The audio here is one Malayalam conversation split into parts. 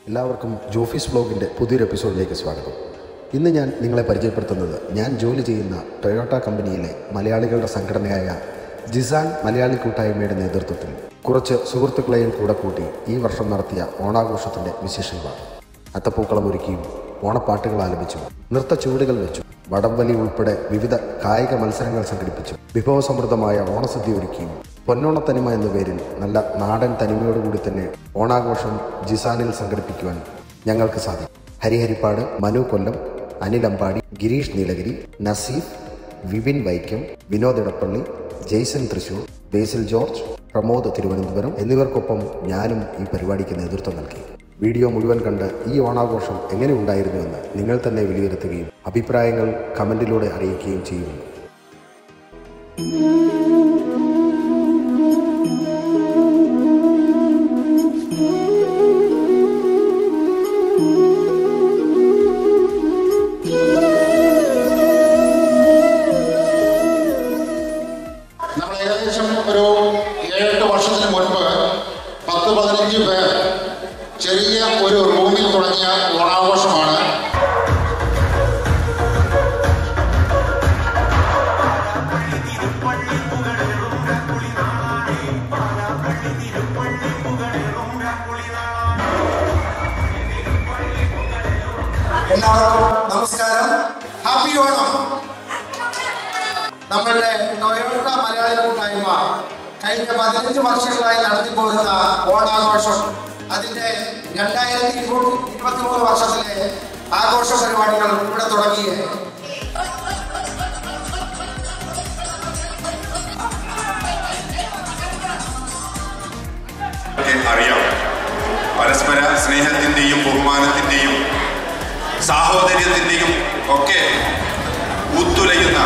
എല്ലാവർക്കും ജോഫീസ് ബ്ലോഗിൻ്റെ പുതിയൊരു എപ്പിസോഡിലേക്ക് സ്വാഗതം ഇന്ന് ഞാൻ നിങ്ങളെ പരിചയപ്പെടുത്തുന്നത് ഞാൻ ജോലി ചെയ്യുന്ന ടൊയോട്ട കമ്പനിയിലെ മലയാളികളുടെ സംഘടനയായ ജിസാൻ മലയാളി കൂട്ടായ്മയുടെ നേതൃത്വത്തിൽ കുറച്ച് സുഹൃത്തുക്കളെയും കൂടെ കൂട്ടി ഈ വർഷം നടത്തിയ ഓണാഘോഷത്തിൻ്റെ വിശേഷങ്ങളാണ് അത്തപ്പൂക്കളം ഒരുക്കിയും ഓണപ്പാട്ടുകൾ ആലപിച്ചും നൃത്ത ചുവടുകൾ വെച്ചു വടംവലി ഉൾപ്പെടെ വിവിധ കായിക മത്സരങ്ങൾ സംഘടിപ്പിച്ചു വിഭവസമൃദ്ധമായ ഓണസദ്യ ഒരുക്കിയും പൊന്നോണത്തനിമ എന്ന പേരിൽ നല്ല നാടൻ തനിമയോടുകൂടി തന്നെ ഓണാഘോഷം ജിസാനിൽ സംഘടിപ്പിക്കുവാൻ ഞങ്ങൾക്ക് സാധിക്കും ഹരിഹരിപ്പാട് മനു കൊല്ലം അനിൽ അമ്പാടി ഗിരീഷ് നീലഗിരി നസീഫ് വിപിൻ വൈക്കം വിനോദ് ഇടപ്പള്ളി ജെയ്സൺ തൃശൂർ ബേസിൽ ജോർജ് പ്രമോദ് തിരുവനന്തപുരം എന്നിവർക്കൊപ്പം ഞാനും ഈ പരിപാടിക്ക് നേതൃത്വം നൽകി വീഡിയോ മുഴുവൻ കണ്ട് ഈ ഓണാഘോഷം എങ്ങനെ ഉണ്ടായിരുന്നുവെന്ന് നിങ്ങൾ തന്നെ വിലയിരുത്തുകയും അഭിപ്രായങ്ങൾ കമൻറ്റിലൂടെ അറിയിക്കുകയും ചെയ്യുമെന്ന് നമ്മൾ ഏകദേശം ഒരു ഏഴെട്ട് വർഷത്തിന് മുൻപ് പത്ത് പതിനഞ്ച് പേർ ചെറിയ ഒരു റൂമിൽ തുടങ്ങിയ ഓണാഘോഷമാണ് എല്ലാവർക്കും നമസ്കാരം ഹാപ്പി ഓണം നമ്മളുടെ ടൊയോട്ട മലയാളി കൂട്ടായ്മ കഴിഞ്ഞ പതിനഞ്ച് വർഷങ്ങളായി നടത്തിപ്പോരുന്ന ഓണാഘോഷം അതിന്റെ രണ്ടായിരത്തി ഇരുപത്തി ഇരുപത്തിമൂന്ന് വർഷത്തിലെ ആഘോഷ പരിപാടികൾ ഇവിടെ തുടങ്ങി ഒക്കെ അറിയാം പരസ്പര സ്നേഹത്തിൻ്റെയും ബഹുമാനത്തിൻ്റെയും സാഹോദര്യത്തിൻ്റെയും ഒക്കെ ഊത്തുലയുന്ന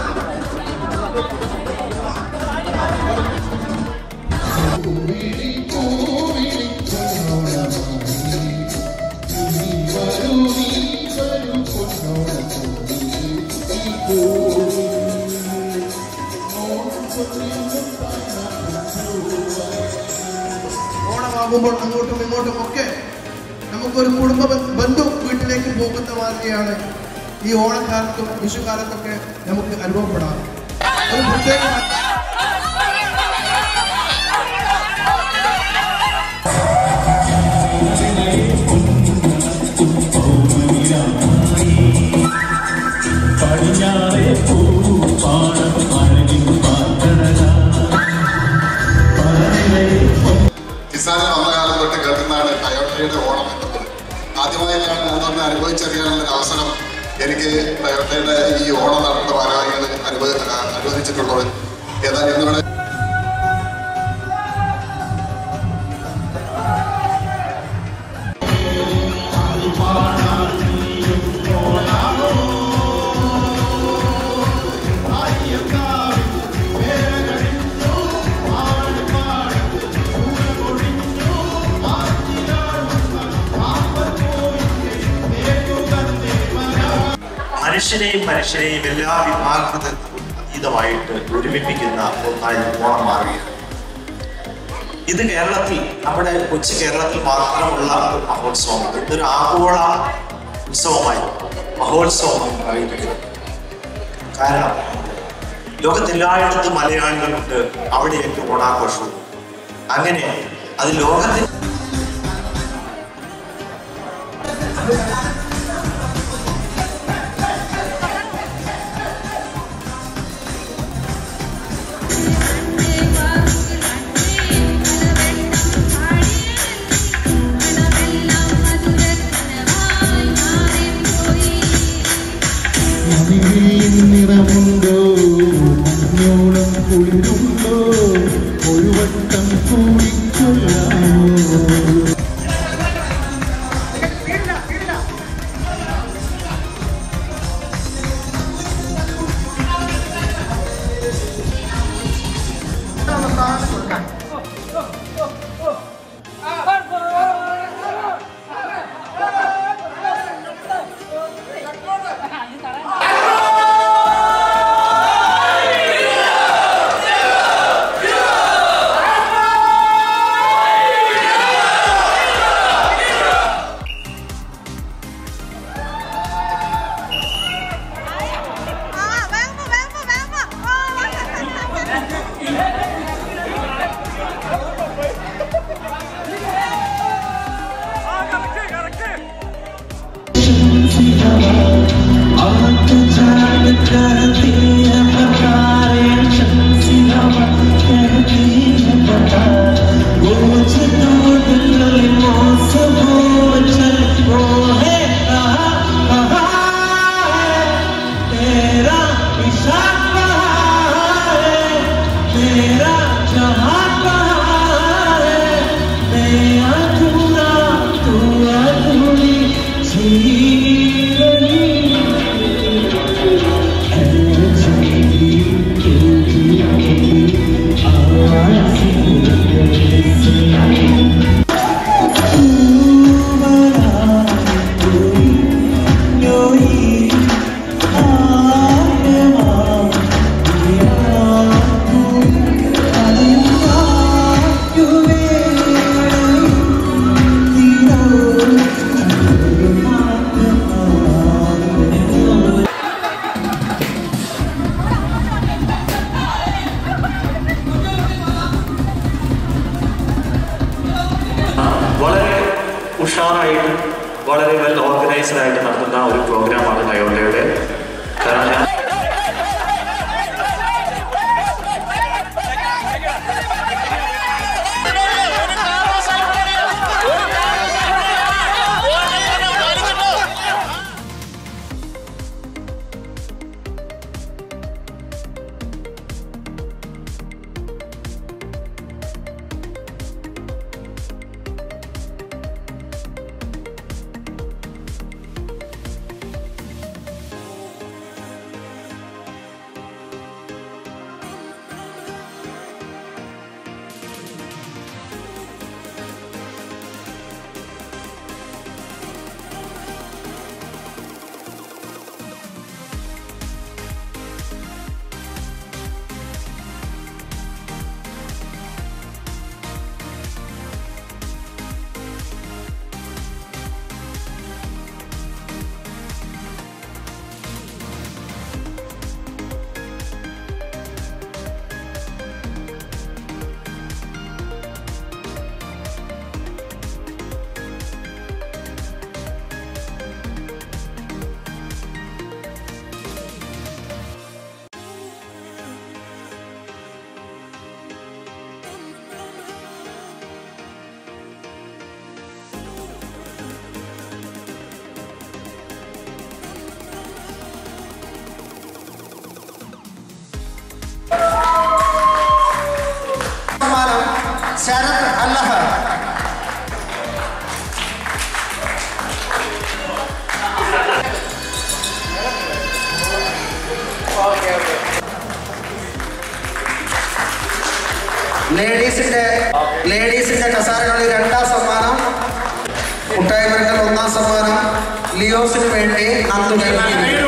ഓണമാകുമ്പോൾ അങ്ങോട്ടും ഇങ്ങോട്ടും ഒക്കെ നമുക്കൊരു കുടുംബ ബ- ബന്ധു വീട്ടിലേക്ക് പോകുന്ന മാതിരിയാണ് ഈ ഓണക്കാലത്തും വിഷുകാലത്തൊക്കെ നമുക്ക് അനുഭവപ്പെടാറ് ഒരു പ്രത്യേക കിസാനിൽ വന്ന കാലം തൊട്ട് കേൾക്കുന്നതാണ് ടയോട്ടയുടെ ഓണം എന്നുള്ളത് ആദ്യമായിട്ടാണ് അതൊന്ന് അനുഭവിച്ചറിയാനുള്ള ഒരു അവസരം എനിക്ക് ടയോട്ടയുടെ ഈ ഓണം നടന്ന ഭാരവാഹികൾ അനുഭവ അനുവദിച്ചിട്ടുള്ളത് ഏതായാലും ഇന്നിവിടെ മനുഷ്യരെയും മനുഷ്യരെയും എല്ലാ വിഭാഗത്തിനും അതീതമായിട്ട് ഒരുമിപ്പിക്കുന്ന ഒന്നായി ഓണം മാറുകയാണ് ഇത് കേരളത്തിൽ നമ്മുടെ കൊച്ചു കേരളത്തിൽ മാത്രമുള്ള ഒരു മഹോത്സവമാണ് ഇതൊരു ആഗോള ഉത്സവമായി മഹോത്സവമായി ആയിരിക്കുന്നത് കാരണം ലോകത്തെല്ലായിടത്തും മലയാളികളുണ്ട് അവിടെയൊക്കെ ഓണാഘോഷവും അങ്ങനെ അത് ലോകത്തിൽ നിറമുണ്ടോ മഞ്ഞോളം കുളിരുണ്ടോ ഒരു വട്ടം കൂടിക്കൊള്ളാമോ ഉഷാറായിട്ട് വളരെ വെൽ ഓർഗനൈസ്ഡ് ആയിട്ട് നടത്തുന്ന ഒരു പ്രോഗ്രാമാണ് നയോളയുടെ കാരണം ഞാൻ സമ്മാനം ശരത് അല്ലഹ ലേഡീസിന്റെ ലേഡീസിന്റെ കസാരകളിൽ രണ്ടാം സമ്മാനം മുട്ടായി മരങ്ങൾ ഒന്നാം സമ്മാനം ലിയോസിന് വേണ്ടി നന്ദു നൽകിയിരിക്കുന്നു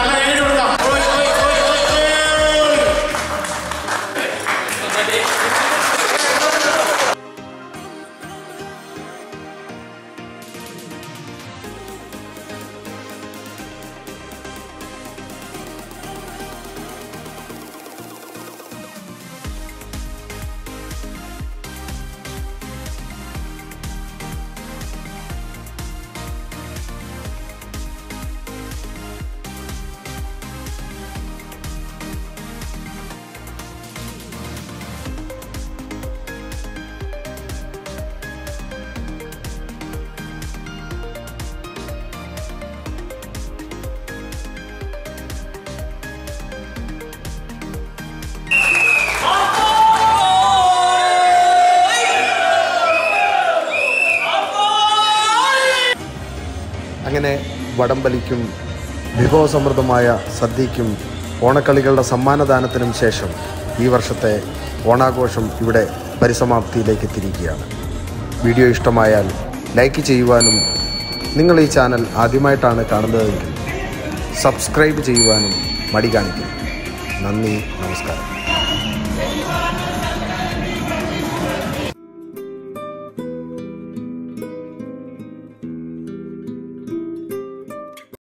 അങ്ങനെ വടംവലിക്കും വിഭവസമൃദ്ധമായ സദ്യയ്ക്കും ഓണക്കളികളുടെ സമ്മാനദാനത്തിനും ശേഷം ഈ വർഷത്തെ ഓണാഘോഷം ഇവിടെ പരിസമാപ്തിയിലേക്ക് എത്തിയിരിക്കുകയാണ് വീഡിയോ ഇഷ്ടമായാൽ ലൈക്ക് ചെയ്യുവാനും നിങ്ങൾ ഈ ചാനൽ ആദ്യമായിട്ടാണ് കാണുന്നതെങ്കിൽ സബ്സ്ക്രൈബ് ചെയ്യുവാനും മടി കാണിക്കും നന്ദി നമസ്കാരം